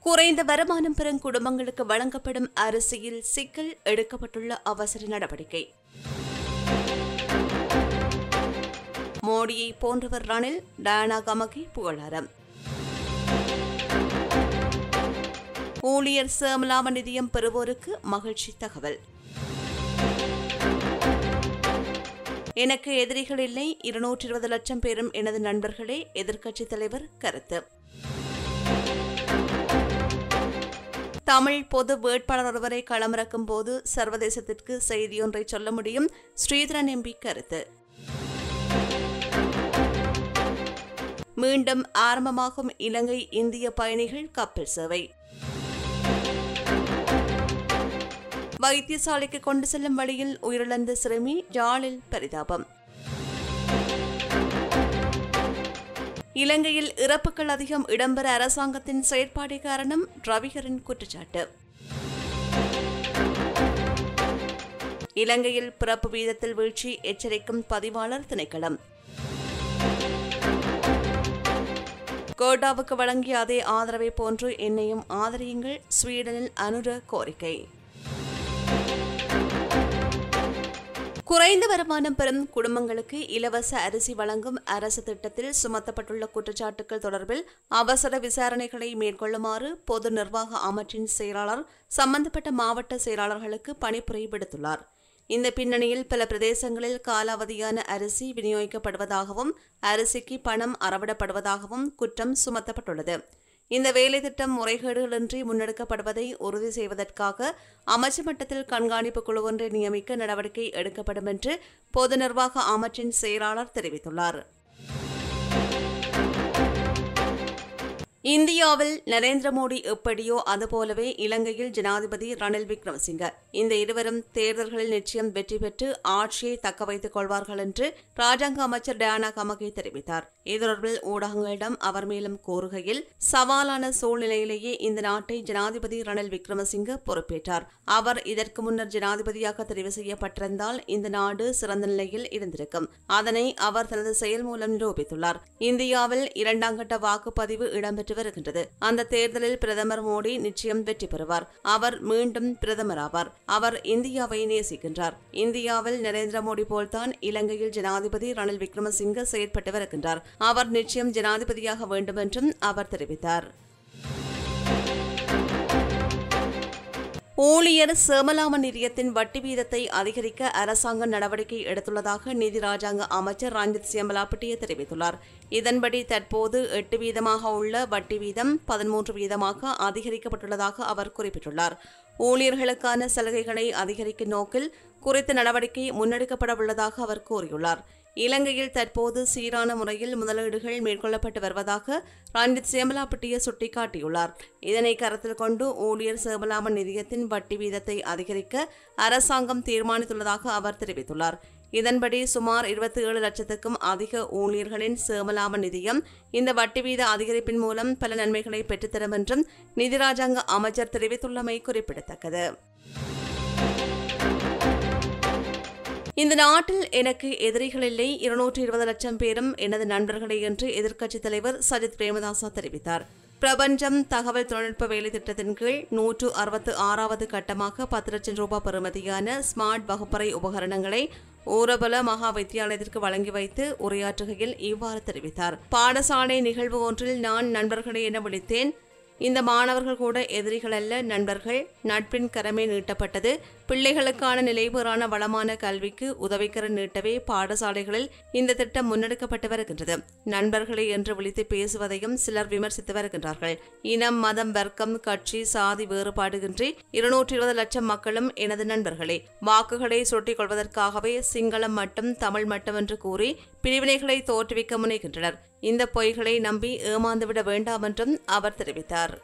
குறைந்த வருமானம் பெறும் குடும்பங்களுக்கு வழங்கப்படும் அரிசியில் சிக்கல் எடுக்கப்பட்டுள்ள அவசர நடவடிக்கை மோடியை போன்றவர் ரணில் டயானா கமகி புகழாரம் ஊழியர் சேமலாம நிதியம் பெறுவோருக்கு மகிழ்ச்சி தகவல் எனக்கு எதிரிகள் இல்லை இருநூற்றி இருபது லட்சம் பேரும் எனது நண்பர்களே எதிர்க்கட்சித் தலைவர் கருத்து தமிழ் பொது வேட்பாளர் ஒருவரை களமிறக்கும் போது சர்வதேசத்திற்கு செய்தியொன்றை சொல்ல முடியும் ஸ்ரீதரன் எம்பி கருத்து மீண்டும் ஆரம்பமாகும் இலங்கை இந்திய பயணிகள் கப்பல் சேவை வைத்தியசாலைக்கு கொண்டு செல்லும் வழியில் உயிரிழந்த சிறுமி ஜாலில் பரிதாபம் இலங்கையில் இறப்புகள் அதிகம் இடம்பெற அரசாங்கத்தின் செயற்பாடு காரணம் ரவிகரின் குற்றச்சாட்டு இலங்கையில் பிறப்பு வீதத்தில் வீழ்ச்சி எச்சரிக்கும் பதிவாளர் திணைக்களம் கோட்டாவுக்கு வழங்கிய அதே ஆதரவை போன்று என்னையும் ஆதரியுங்கள் ஸ்வீடனில் அனுர கோரிக்கை குறைந்த வருமானம் பெறும் குடும்பங்களுக்கு இலவச அரிசி வழங்கும் அரசு திட்டத்தில் சுமத்தப்பட்டுள்ள குற்றச்சாட்டுகள் தொடர்பில் அவசர விசாரணைகளை மேற்கொள்ளுமாறு பொது நிர்வாக அமைச்சின் செயலாளர் சம்பந்தப்பட்ட மாவட்ட செயலாளர்களுக்கு பணிப்புரை விடுத்துள்ளார் இந்த பின்னணியில் பல பிரதேசங்களில் காலாவதியான அரிசி விநியோகிக்கப்படுவதாகவும் அரிசிக்கு பணம் அறவிடப்படுவதாகவும் குற்றம் சுமத்தப்பட்டுள்ளது இந்த வேலை திட்டம் முறைகேடுகளின்றி முன்னெடுக்கப்படுவதை உறுதி செய்வதற்காக அமைச்சு மட்டத்தில் கண்காணிப்பு குழு ஒன்றை நியமிக்க நடவடிக்கை எடுக்கப்படும் என்று பொது நிர்வாக அமைச்சின் செயலாளர் தெரிவித்துள்ளார் இந்தியாவில் நரேந்திர மோடி எப்படியோ அதுபோலவே இலங்கையில் ஜனாதிபதி ரணில் விக்ரமசிங்க இந்த இருவரும் தேர்தல்களில் நிச்சயம் வெற்றி பெற்று ஆட்சியை தக்க வைத்துக் கொள்வார்கள் என்று ராஜாங்க அமைச்சர் டயானா கமகே தெரிவித்தார் இது தொடர்பில் ஊடகங்களிடம் அவர் மேலும் கூறுகையில் சவாலான சூழ்நிலையிலேயே இந்த நாட்டை ஜனாதிபதி ரணில் விக்ரமசிங்க பொறுப்பேற்றார் அவர் இதற்கு முன்னர் ஜனாதிபதியாக தெரிவு செய்யப்பட்டிருந்தால் இந்த நாடு சிறந்த நிலையில் இருந்திருக்கும் அதனை அவர் தனது செயல் மூலம் நிரூபித்துள்ளார் இந்தியாவில் இரண்டாம் கட்ட வாக்குப்பதிவு இடம்பெற்று வருகின்றது அந்த தேர்தலில் பிரதமர் மோடி நிச்சயம் வெற்றி பெறுவார் அவர் மீண்டும் பிரதமராவார் அவர் இந்தியாவை நேசிக்கின்றார் இந்தியாவில் நரேந்திர மோடி போல்தான் இலங்கையில் ஜனாதிபதி ரணில் விக்ரமசிங்க செயற்பட்டு வருகின்றார் அவர் நிச்சயம் ஜனாதிபதியாக வேண்டும் என்றும் அவர் தெரிவித்தார் ஊழியர் சேமலாம நிதியத்தின் வட்டி வீதத்தை அதிகரிக்க அரசாங்கம் நடவடிக்கை எடுத்துள்ளதாக நிதி ராஜாங்க அமைச்சர் ரஞ்சித் சியம்பலாப்பட்டிய தெரிவித்துள்ளார் இதன்படி தற்போது எட்டு வீதமாக உள்ள வட்டி வீதம் பதிமூன்று வீதமாக அதிகரிக்கப்பட்டுள்ளதாக அவர் குறிப்பிட்டுள்ளார் ஊழியர்களுக்கான சலுகைகளை அதிகரிக்கும் நோக்கில் குறித்த நடவடிக்கை முன்னெடுக்கப்பட உள்ளதாக அவர் கூறியுள்ளார் இலங்கையில் தற்போது சீரான முறையில் முதலீடுகள் மேற்கொள்ளப்பட்டு வருவதாக ரஞ்சித் சேமலாப்பட்டிய சுட்டிக்காட்டியுள்ளார் இதனை கருத்தில் கொண்டு ஊழியர் சேமலாம நிதியத்தின் வட்டி வீதத்தை அதிகரிக்க அரசாங்கம் தீர்மானித்துள்ளதாக அவர் தெரிவித்துள்ளார் இதன்படி சுமார் இருபத்தி ஏழு லட்சத்துக்கும் அதிக ஊழியர்களின் சேமலாம நிதியம் இந்த வட்டி வீத அதிகரிப்பின் மூலம் பல நன்மைகளை பெற்றுத்தரும் என்றும் நிதி ராஜாங்க அமைச்சர் தெரிவித்துள்ளமை குறிப்பிடத்தக்கது இந்த நாட்டில் எனக்கு எதிரிகள் இல்லை இருநூற்றி இருபது லட்சம் பேரும் எனது நண்பர்களே என்று எதிர்க்கட்சித் தலைவர் சஜித் பிரேமதாசா தெரிவித்தார் பிரபஞ்சம் தகவல் தொழில்நுட்ப வேலை திட்டத்தின் கீழ் நூற்று அறுபத்து ஆறாவது கட்டமாக பத்து லட்சம் ரூபாய் பெறுமதியான ஸ்மார்ட் வகுப்பறை உபகரணங்களை ஊரபல மகா வித்தியாலயத்திற்கு வழங்கி வைத்து உரையாற்றுகையில் இவ்வாறு தெரிவித்தார் பாடசாலை நிகழ்வு ஒன்றில் நான் நண்பர்களே என விழித்தேன் இந்த மாணவர்கள் கூட எதிரிகள் அல்ல நண்பர்கள் நட்பின் கரமே நீட்டப்பட்டது பிள்ளைகளுக்கான நிலைபெறான வளமான கல்விக்கு உதவிக்கரம் நீட்டவே பாடசாலைகளில் இந்த திட்டம் முன்னெடுக்கப்பட்டு வருகின்றது நண்பர்களே என்று விழித்து பேசுவதையும் சிலர் விமர்சித்து வருகின்றார்கள் இனம் மதம் வர்க்கம் கட்சி சாதி வேறுபாடுகின்றி இருநூற்றி இருபது லட்சம் மக்களும் எனது நண்பர்களே வாக்குகளை சுட்டிக் கொள்வதற்காகவே சிங்களம் மட்டும் தமிழ் மட்டும் என்று கூறி பிரிவினைகளை தோற்றுவிக்க முனைகின்றனர் இந்த பொய்களை நம்பி ஏமாந்துவிட வேண்டாம் என்றும் அவர் தெரிவித்தார்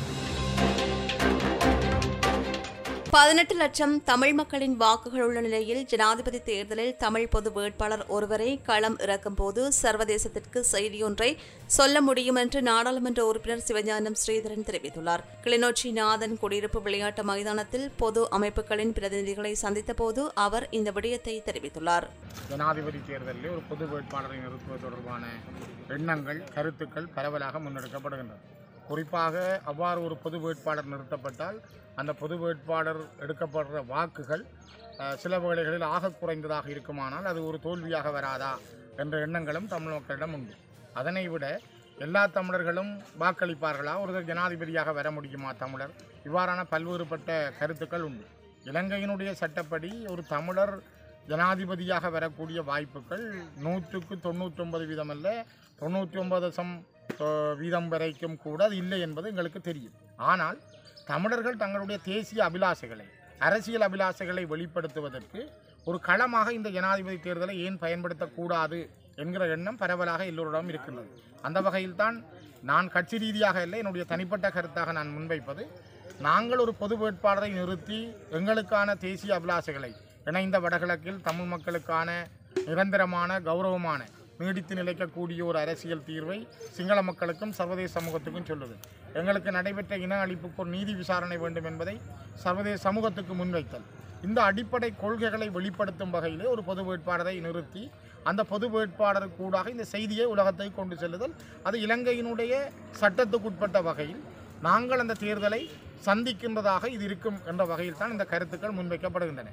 பதினெட்டு லட்சம் தமிழ் மக்களின் வாக்குகள் உள்ள நிலையில் ஜனாதிபதி தேர்தலில் தமிழ் பொது வேட்பாளர் ஒருவரை களம் இறக்கும் போது சர்வதேசத்திற்கு செய்தியொன்றை சொல்ல முடியும் என்று நாடாளுமன்ற உறுப்பினர் சிவஞானம் ஸ்ரீதரன் தெரிவித்துள்ளார் கிளிநொச்சி நாதன் குடியிருப்பு விளையாட்டு மைதானத்தில் பொது அமைப்புகளின் பிரதிநிதிகளை சந்தித்த போது அவர் இந்த விடயத்தை தெரிவித்துள்ளார் ஜனாதிபதி தேர்தலில் ஒரு பொது வேட்பாளரை நிறுத்துவது தொடர்பான எண்ணங்கள் கருத்துக்கள் பரவலாக முன்னெடுக்கப்படுகின்றன குறிப்பாக அவ்வாறு ஒரு பொது வேட்பாளர் நிறுத்தப்பட்டால் அந்த பொது வேட்பாளர் எடுக்கப்படுற வாக்குகள் அஹ், சில வேளைகளில் ஆக குறைந்ததாக இருக்குமானால் அது ஒரு தோல்வியாக வராதா என்ற எண்ணங்களும் தமிழ் மக்களிடம் உண்டு அதனை விட எல்லா தமிழர்களும் வாக்களிப்பார்களா ஒருவர் ஜனாதிபதியாக வர முடியுமா தமிழர் இவ்வாறான பல்வேறுபட்ட கருத்துக்கள் உண்டு இலங்கையினுடைய சட்டப்படி ஒரு தமிழர் ஜனாதிபதியாக வரக்கூடிய வாய்ப்புகள் நூற்றுக்கு தொண்ணூற்றொன்பது வீதம் அல்ல தொண்ணூற்றி ஒன்பது தசம் தொ- வீதம் வரைக்கும் கூட அது இல்லை என்பது எங்களுக்கு தெரியும் ஆனால் தமிழர்கள் தங்களுடைய தேசிய அபிலாஷைகளை அரசியல் அபிலாஷைகளை வெளிப்படுத்துவதற்கு ஒரு களமாக இந்த ஜனாதிபதி தேர்தலை ஏன் பயன்படுத்தக்கூடாது என்கிற எண்ணம் பரவலாக எல்லோரிடம் இருக்கின்றது அந்த வகையில்தான் நான் கட்சி ரீதியாக இல்லை என்னுடைய தனிப்பட்ட கருத்தாக நான் முன்வைப்பது நாங்கள் ஒரு பொது வேட்பாளரை நிறுத்தி எங்களுக்கான தேசிய அபிலாஷைகளை இணைந்த வடகிழக்கில் தமிழ் மக்களுக்கான நிரந்தரமான கௌரவமான நீடித்து நிலைக்கக்கூடிய ஒரு அரசியல் தீர்வை சிங்கள மக்களுக்கும் சர்வதேச சமூகத்துக்கும் சொல்லுது எங்களுக்கு நடைபெற்ற இன அழிப்புக்கு ஒரு நீதி விசாரணை வேண்டும் என்பதை சர்வதேச சமூகத்துக்கு முன்வைத்தல் இந்த அடிப்படை கொள்கைகளை வெளிப்படுத்தும் வகையிலே ஒரு பொது வேட்பாளரை நிறுத்தி அந்த பொது வேட்பாளருக்கு கூடாக இந்த செய்தியை உலகத்தை கொண்டு செல்லுதல் அது இலங்கையினுடைய சட்டத்துக்குட்பட்ட வகையில் நாங்கள் அந்த தேர்தலை சந்திக்கின்றதாக இது இருக்கும் என்ற வகையில் தான் இந்த கருத்துக்கள் முன்வைக்கப்படுகின்றன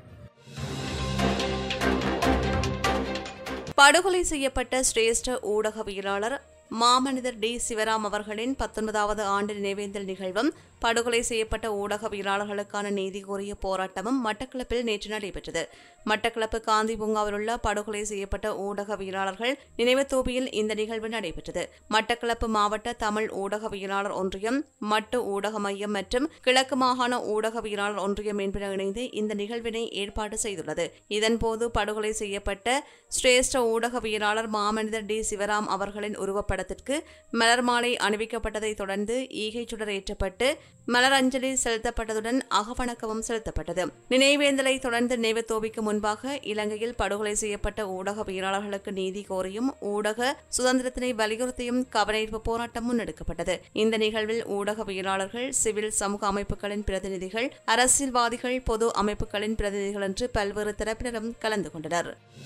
படுகொலை செய்யப்பட்ட சிரேஷ்ட ஊடகவியலாளர் மாமனிதர் டி சிவராம் அவர்களின் பத்தொன்பதாவது ஆண்டு நினைவேந்தல் நிகழ்வும் படுகொலை செய்யப்பட்ட ஊடகவியலாளர்களுக்கான நீதி கோரிய போராட்டமும் மட்டக்களப்பில் நேற்று நடைபெற்றது மட்டக்களப்பு காந்தி பூங்காவில் உள்ள படுகொலை செய்யப்பட்ட ஊடகவியலாளர்கள் நினைவு தூபியில் இந்த நிகழ்வு நடைபெற்றது மட்டக்களப்பு மாவட்ட தமிழ் ஊடகவியலாளர் ஒன்றியம் மட்டு ஊடக மையம் மற்றும் கிழக்கு மாகாண ஊடகவியலாளர் ஒன்றியம் என்பன இணைந்து இந்த நிகழ்வினை ஏற்பாடு செய்துள்ளது இதன்போது படுகொலை செய்யப்பட்ட சிரேஷ்ட ஊடகவியலாளர் மாமனிதர் டி சிவராம் அவர்களின் உருவப்படத்திற்கு மலர் மாலை அணிவிக்கப்பட்டதைத் தொடர்ந்து ஈகை சுடர் ஏற்றப்பட்டு மலர் அஞ்சலி செலுத்தப்பட்டதுடன் அகவணக்கமும் செலுத்தப்பட்டது நினைவேந்தலை தொடர்ந்து நினைவு தோவிக்கு முன்பாக இலங்கையில் படுகொலை செய்யப்பட்ட ஊடகவியலாளர்களுக்கு நீதி கோரியும் ஊடக சுதந்திரத்தினை வலியுறுத்தியும் கவனஈர்ப்பு போராட்டம் முன்னெடுக்கப்பட்டது இந்த நிகழ்வில் ஊடகவியலாளர்கள் சிவில் சமூக அமைப்புகளின் பிரதிநிதிகள் அரசியல்வாதிகள் பொது அமைப்புகளின் பிரதிநிதிகள் என்று பல்வேறு தரப்பினரும் கலந்து கொண்டனர்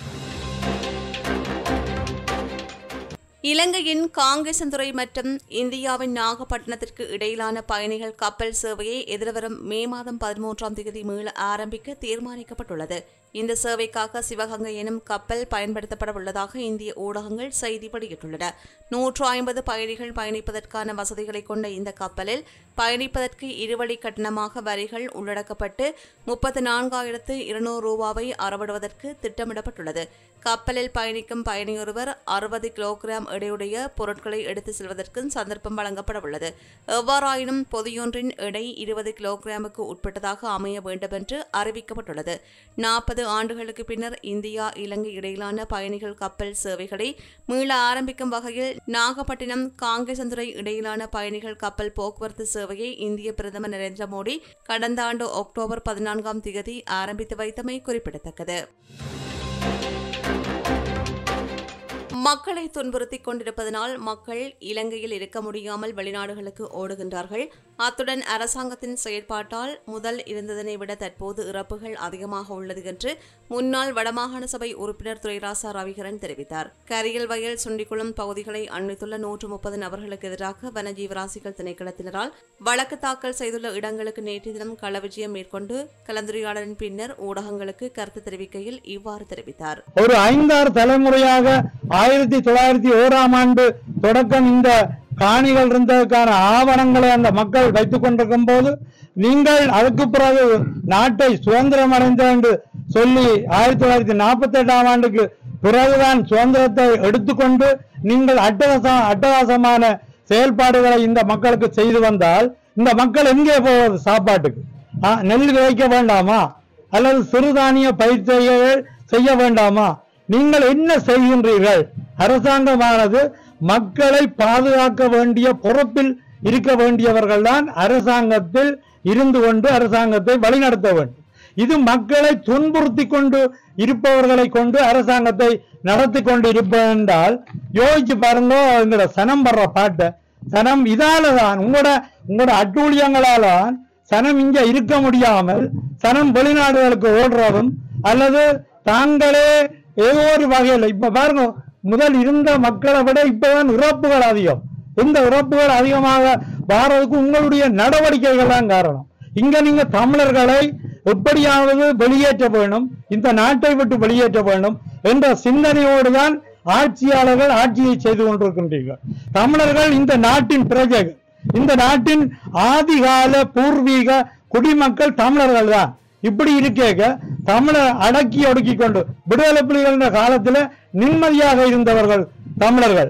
இலங்கையின் காங்கேசன்துறை மற்றும் இந்தியாவின் நாகப்பட்டினத்திற்கு இடையிலான பயணிகள் கப்பல் சேவையை எதிர்வரும் மே மாதம் பதிமூன்றாம் தேதி மீள ஆரம்பிக்க தீர்மானிக்கப்பட்டுள்ளது இந்த சேவைக்காக சிவகங்கை எனும் கப்பல் பயன்படுத்தப்பட உள்ளதாக இந்திய ஊடகங்கள் செய்தி வெளியிட்டுள்ளன நூற்று ஐம்பது பயணிகள் பயணிப்பதற்கான வசதிகளை கொண்ட இந்த கப்பலில் பயணிப்பதற்கு இருவழி கட்டணமாக வரிகள் உள்ளடக்கப்பட்டு முப்பத்து நான்காயிரத்து இருநூறு ரூபாவை அறவிடுவதற்கு திட்டமிடப்பட்டுள்ளது கப்பலில் பயணிக்கும் பயணியொருவர் அறுபது கிலோகிராம் எடையுடைய பொருட்களை எடுத்து செல்வதற்கு சந்தர்ப்பம் வழங்கப்பட உள்ளது எவ்வாறாயினும் பொதியொன்றின் எடை இருபது கிலோகிராமுக்கு உட்பட்டதாக அமைய வேண்டும் என்று அறிவிக்கப்பட்டுள்ளது நாற்பது ஆண்டுகளுக்கு பின்னர் இந்தியா இலங்கை இடையிலான பயணிகள் கப்பல் சேவைகளை மீள ஆரம்பிக்கும் வகையில் நாகப்பட்டினம் காங்கேசந்துறை இடையிலான பயணிகள் கப்பல் போக்குவரத்து சேவையை இந்திய பிரதமர் நரேந்திர மோடி கடந்த ஆண்டு அக்டோபர் பதினான்காம் தேதி ஆரம்பித்து வைத்தமை குறிப்பிடத்தக்கது மக்களை துன்புறுத்திக் கொண்டிருப்பதனால் மக்கள் இலங்கையில் இருக்க முடியாமல் வெளிநாடுகளுக்கு ஓடுகின்றார்கள் அத்துடன் அரசாங்கத்தின் செயற்பாட்டால் முதல் இருந்ததனை விட தற்போது இறப்புகள் அதிகமாக உள்ளது என்று முன்னாள் வடமாகாண சபை உறுப்பினர் துரைராசா ரவிகரன் தெரிவித்தார் கரியல் வயல் சுண்டிக்குளம் பகுதிகளை அண்மித்துள்ள நூற்று முப்பது நபர்களுக்கு எதிராக வனஜீவராசிகள் திணைக்களத்தினரால் வழக்கு தாக்கல் செய்துள்ள இடங்களுக்கு நேற்று தினம் களவிஜயம் மேற்கொண்டு கலந்துரையாடலின் பின்னர் ஊடகங்களுக்கு கருத்து தெரிவிக்கையில் இவ்வாறு தெரிவித்தார் ஒரு ஐந்தாறு தலைமுறையாக ஆயிரத்தி தொள்ளாயிரத்தி ஓராம் ஆண்டு தொடக்கம் இந்த காணிகள் இருந்ததற்கான ஆவணங்களை அந்த மக்கள் வைத்துக் கொண்டிருக்கும் போது நீங்கள் அதுக்கு பிறகு நாட்டை சுதந்திரம் அடைந்த என்று சொல்லி ஆயிரத்தி தொள்ளாயிரத்தி நாற்பத்தி எட்டாம் ஆண்டுக்கு பிறகுதான் சுதந்திரத்தை எடுத்துக்கொண்டு நீங்கள் அட்டகாச அட்டகாசமான செயல்பாடுகளை இந்த மக்களுக்கு செய்து வந்தால் இந்த மக்கள் எங்கே போவது சாப்பாட்டுக்கு ஆ, நெல் விளைக்க வேண்டாமா அல்லது சிறுதானிய பயிர் செய்ய செய்ய வேண்டாமா நீங்கள் என்ன செய்கின்றீர்கள் அரசாங்கமானது மக்களை பாதுகாக்க வேண்டிய பொறுப்பில் இருக்க வேண்டியவர்கள் தான் அரசாங்கத்தில் இருந்து கொண்டு அரசாங்கத்தை வழிநடத்த வேண்டும் இது மக்களை துன்புறுத்தி கொண்டு இருப்பவர்களை கொண்டு அரசாங்கத்தை நடத்தி கொண்டு இருப்பது என்றால் யோசிச்சு பாருங்க எங்களோட சனம் படுற பாட்டை சனம் இதால தான் உங்களோட உங்களோட அட்டூழியங்களால தான் சனம் இங்க இருக்க முடியாமல் சனம் வெளிநாடுகளுக்கு ஓடுறதும் அல்லது தாங்களே ஏதோ ஒரு வகையில் இப்ப பாருங்க முதல் இருந்த மக்களை விட இப்பதான் இறப்புகள் அதிகம் இந்த இறப்புகள் அதிகமாக வாரதுக்கு உங்களுடைய நடவடிக்கைகள் தான் காரணம் இங்க நீங்க தமிழர்களை எப்படியாவது வெளியேற்ற வேணும் இந்த நாட்டை விட்டு வெளியேற்ற வேணும் என்ற சிந்தனையோடு தான் ஆட்சியாளர்கள் ஆட்சியை செய்து கொண்டிருக்கின்றீர்கள் தமிழர்கள் இந்த நாட்டின் பிரஜைகள் இந்த நாட்டின் ஆதிகால பூர்வீக குடிமக்கள் தமிழர்கள் தான் இப்படி இருக்கேக்க தமிழர் அடக்கி ஒடுக்கி கொண்டு விடுதலை புலிகள் என்ற காலத்துல நிம்மதியாக இருந்தவர்கள் தமிழர்கள்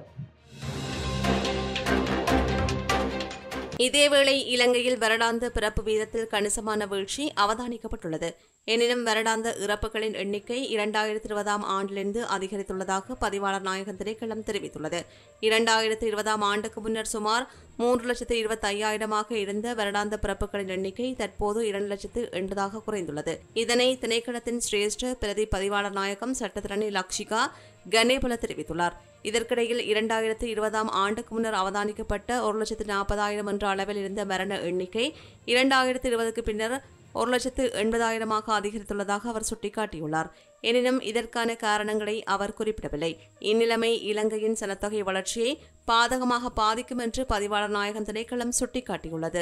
இதேவேளை இலங்கையில் வருடாந்த பிறப்பு வீதத்தில் கணிசமான வீழ்ச்சி அவதானிக்கப்பட்டுள்ளது எனினும் வருடாந்த இறப்புகளின் எண்ணிக்கை இரண்டாயிரத்தி இருபதாம் ஆண்டிலிருந்து அதிகரித்துள்ளதாக பதிவாளர் நாயகன் திணைக்களம் தெரிவித்துள்ளது இரண்டாயிரத்தி இருபதாம் ஆண்டுக்கு முன்னர் சுமார் மூன்று லட்சத்து இருபத்தி ஐயாயிரமாக இருந்த வருடாந்த பிறப்புகளின் எண்ணிக்கை தற்போது இரண்டு லட்சத்து எண்பதாக குறைந்துள்ளது இதனை திணைக்களத்தின் சிரேஷ்ட பிரதி பதிவாளர் நாயகம் சட்டத்திரணி லக்ஷிகா கணேபல தெரிவித்துள்ளார் இதற்கிடையில் இரண்டாயிரத்து இருபதாம் ஆண்டுக்கு முன்னர் அவதானிக்கப்பட்ட ஒரு லட்சத்து நாற்பதாயிரம் என்ற அளவில் இருந்த மரண எண்ணிக்கை இரண்டாயிரத்து இருபதுக்கு பின்னர் ஒரு லட்சத்து எண்பதாயிரமாக அதிகரித்துள்ளதாக அவர் சுட்டிக்காட்டியுள்ளார் எனினும் இதற்கான காரணங்களை அவர் குறிப்பிடவில்லை இந்நிலைமை இலங்கையின் சனத்தொகை வளர்ச்சியை பாதகமாக பாதிக்கும் என்று பதிவாளர் நாயகன் திணைக்களம் சுட்டிக்காட்டியுள்ளது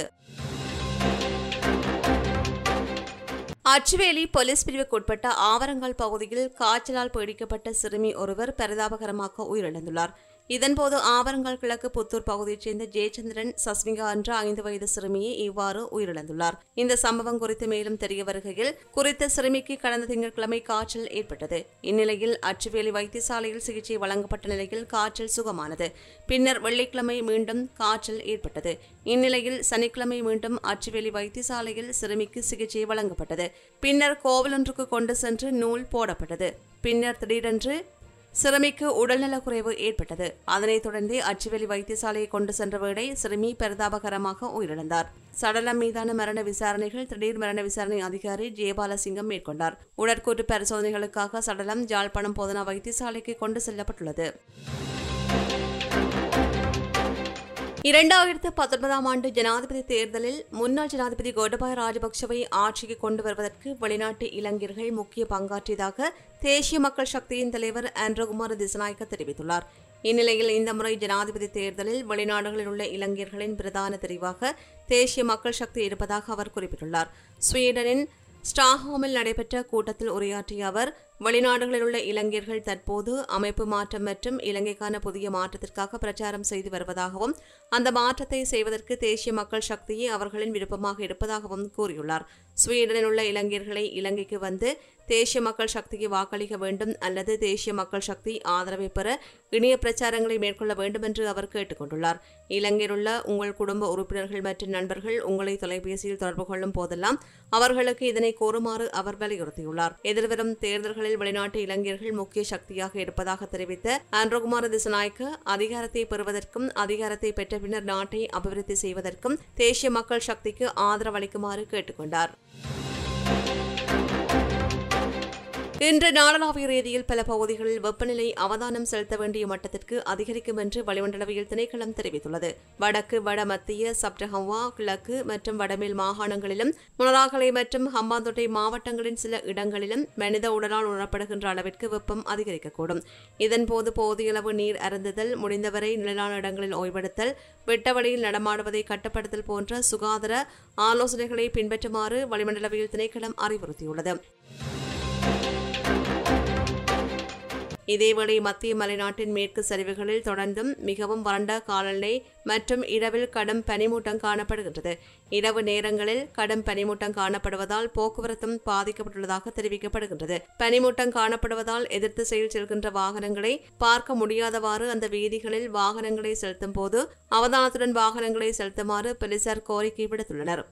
அச்சுவேலி போலீஸ் பிரிவுக்குட்பட்ட ஆவரங்கால் பகுதியில் காய்ச்சலால் பீடிக்கப்பட்ட சிறுமி ஒருவர் பரிதாபகரமாக உயிரிழந்துள்ளார் இதன்போது ஆவரங்கால் கிழக்கு புத்தூர் பகுதியைச் சேர்ந்த ஜெயச்சந்திரன் சஸ்மிகா என்ற ஐந்து வயது சிறுமியை இவ்வாறு உயிரிழந்துள்ளார் இந்த சம்பவம் குறித்து மேலும் தெரிய வருகையில் குறித்த சிறுமிக்கு கடந்த திங்கட்கிழமை காய்ச்சல் ஏற்பட்டது இந்நிலையில் அச்சுவேலி வைத்தியசாலையில் சிகிச்சை வழங்கப்பட்ட நிலையில் காய்ச்சல் சுகமானது பின்னர் வெள்ளிக்கிழமை மீண்டும் காய்ச்சல் ஏற்பட்டது இந்நிலையில் சனிக்கிழமை மீண்டும் அச்சுவேலி வைத்தியசாலையில் சிறுமிக்கு சிகிச்சை வழங்கப்பட்டது பின்னர் கோவிலொன்றுக்கு கொண்டு சென்று நூல் போடப்பட்டது பின்னர் திடீரென்று சிறுமிக்கு உடல்நலக்குறைவு ஏற்பட்டது அதனைத் தொடர்ந்து அச்சுவேலி வைத்தியசாலையை கொண்டு சென்ற வேளை சிறுமி பரிதாபகரமாக உயிரிழந்தார் சடலம் மீதான மரண விசாரணைகள் திடீர் மரண விசாரணை அதிகாரி ஜெயபாலசிங்கம் மேற்கொண்டார் உடற்கூற்று பரிசோதனைகளுக்காக சடலம் ஜாழ்ப்பாணம் போதனா வைத்தியசாலைக்கு கொண்டு செல்லப்பட்டுள்ளது இரண்டாயிரத்து பத்தொன்பதாம் ஆண்டு ஜனாதிபதி தேர்தலில் முன்னாள் ஜனாதிபதி கோட்டபாய ராஜபக்சவை ஆட்சிக்கு கொண்டு வருவதற்கு வெளிநாட்டு இளைஞர்கள் முக்கிய பங்காற்றியதாக தேசிய மக்கள் சக்தியின் தலைவர் ஆண்ட்ரகுமார் திசநாயக்க தெரிவித்துள்ளார் இந்நிலையில் இந்த முறை ஜனாதிபதி தேர்தலில் வெளிநாடுகளில் உள்ள இளைஞர்களின் பிரதான தெரிவாக தேசிய மக்கள் சக்தி இருப்பதாக அவர் குறிப்பிட்டுள்ளார் ஸ்வீடனின் ஸ்டாக்ஹோமில் நடைபெற்ற கூட்டத்தில் உரையாற்றிய அவர் வெளிநாடுகளில் உள்ள இளைஞர்கள் தற்போது அமைப்பு மாற்றம் மற்றும் இலங்கைக்கான புதிய மாற்றத்திற்காக பிரச்சாரம் செய்து வருவதாகவும் அந்த மாற்றத்தை செய்வதற்கு தேசிய மக்கள் சக்தியே அவர்களின் விருப்பமாக இருப்பதாகவும் கூறியுள்ளார் ஸ்வீடனில் உள்ள இளைஞர்களை இலங்கைக்கு வந்து தேசிய மக்கள் சக்திக்கு வாக்களிக்க வேண்டும் அல்லது தேசிய மக்கள் சக்தி ஆதரவை பெற இணைய பிரச்சாரங்களை மேற்கொள்ள வேண்டும் என்று அவர் கேட்டுக் கொண்டுள்ளார் இலங்கையில் உள்ள உங்கள் குடும்ப உறுப்பினர்கள் மற்றும் நண்பர்கள் உங்களை தொலைபேசியில் தொடர்பு கொள்ளும் போதெல்லாம் அவர்களுக்கு இதனை கோருமாறு அவர் வலியுறுத்தியுள்ளார் எதிர்வரும் தேர்தல்களில் வெளிநாட்டு இளைஞர்கள் முக்கிய சக்தியாக இருப்பதாக தெரிவித்த ஆண்ட்ரோகுமார திசநாயக்க அதிகாரத்தை பெறுவதற்கும் அதிகாரத்தை பெற்ற பின்னர் நாட்டை அபிவிருத்தி செய்வதற்கும் தேசிய மக்கள் சக்திக்கு ஆதரவளிக்குமாறு கேட்டுக்கொண்டார் இன்று நாடளாவிய ரீதியில் பல பகுதிகளில் வெப்பநிலை அவதானம் செலுத்த வேண்டிய மட்டத்திற்கு அதிகரிக்கும் என்று வளிமண்டலவியல் திணைக்களம் தெரிவித்துள்ளது வடக்கு வட மத்திய சப்டஹம்வா கிழக்கு மற்றும் வடமேல் மாகாணங்களிலும் முனராகலை மற்றும் ஹம்பாந்தோட்டை மாவட்டங்களின் சில இடங்களிலும் மனித உடலால் உணரப்படுகின்ற அளவிற்கு வெப்பம் அதிகரிக்கக்கூடும் இதன்போது போதியளவு நீர் அருந்துதல் முடிந்தவரை நிழலான இடங்களில் ஓய்வெடுத்தல் வெட்ட வழியில் நடமாடுவதை கட்டுப்படுத்தல் போன்ற சுகாதார ஆலோசனைகளை பின்பற்றுமாறு வளிமண்டலவியல் திணைக்களம் அறிவுறுத்தியுள்ளது இதேவேளை மத்திய மலைநாட்டின் மேற்கு சரிவுகளில் தொடர்ந்தும் மிகவும் வறண்ட காலநிலை மற்றும் இரவில் கடும் பனிமூட்டம் காணப்படுகின்றது இரவு நேரங்களில் கடும் பனிமூட்டம் காணப்படுவதால் போக்குவரத்தும் பாதிக்கப்பட்டுள்ளதாக தெரிவிக்கப்படுகின்றது பனிமூட்டம் காணப்படுவதால் எதிர்த்து செயல் செல்கின்ற வாகனங்களை பார்க்க முடியாதவாறு அந்த வீதிகளில் வாகனங்களை செலுத்தும் போது அவதானத்துடன் வாகனங்களை செலுத்துமாறு போலீசார் கோரிக்கை விடுத்துள்ளனர்